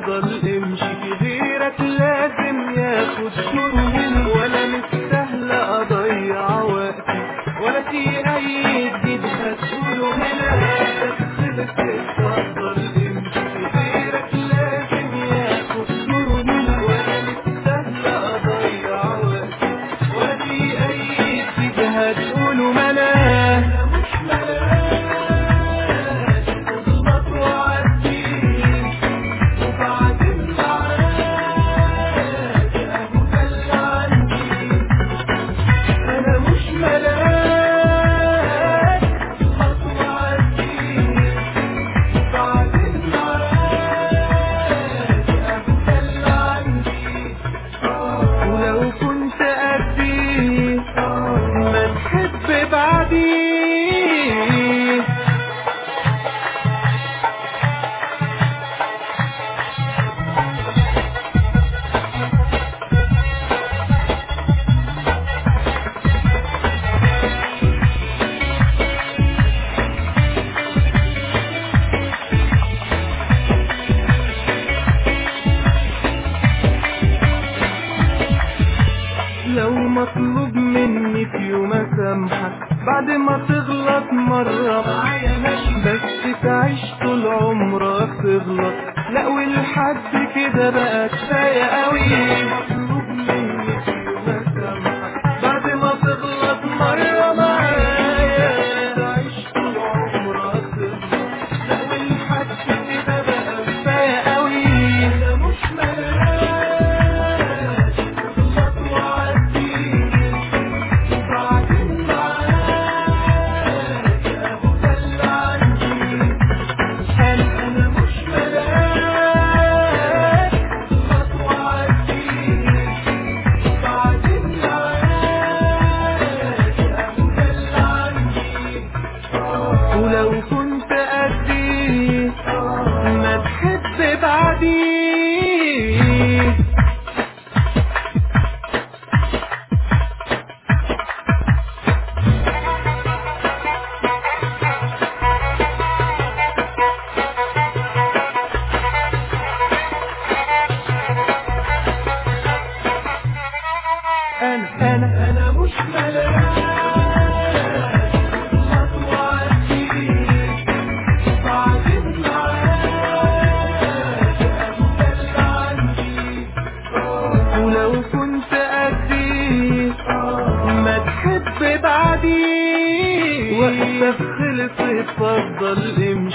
اتفضل امشي في غيرك لازم ياخد دور مني ولا مستاهلة اضيع وقتي ولا في اي جديد هتقوله هنا خلص اتفضل امشي في غيرك لازم ياخد دور مني ولا مستاهلة اضيع وقتي ولا في اي جديد هتقوله ملا مش ملاك تغلط وعديك وبعدين معاك اهو ده اللي عندي انا مش ملاك تغلط وعديك وبعدين معاك اهو ده اللي عندي ولو كنت قدي ما تحب بعدي لو مطلوب مني في يوم اسامحك بعد ما تغلط مرة معايا ماشي بس تعيش طول عمرك تغلط لا ولحد كده بقى كفاية قوي مطلوب مني في يوم اسامحك بعد ما تغلط مرة معايا تعيش طول عمرك تغلط لا ولحد كده بقى كفاية قوي انا مش ملاك تغلط وعديك وبعدين معاك اهو ده اللي عندي انا انا مش ملاك تغلط وعديك وبعدين معاك اهو ده اللي عندي ولو كنت قدي ما تحب بعدي انا انا انا مش ملاك تغلط وعديك وبعدين معاك اهو ده اللي عندي ولو كنت قدي ما تحب بعدي وقتك خلص اتفضل امشي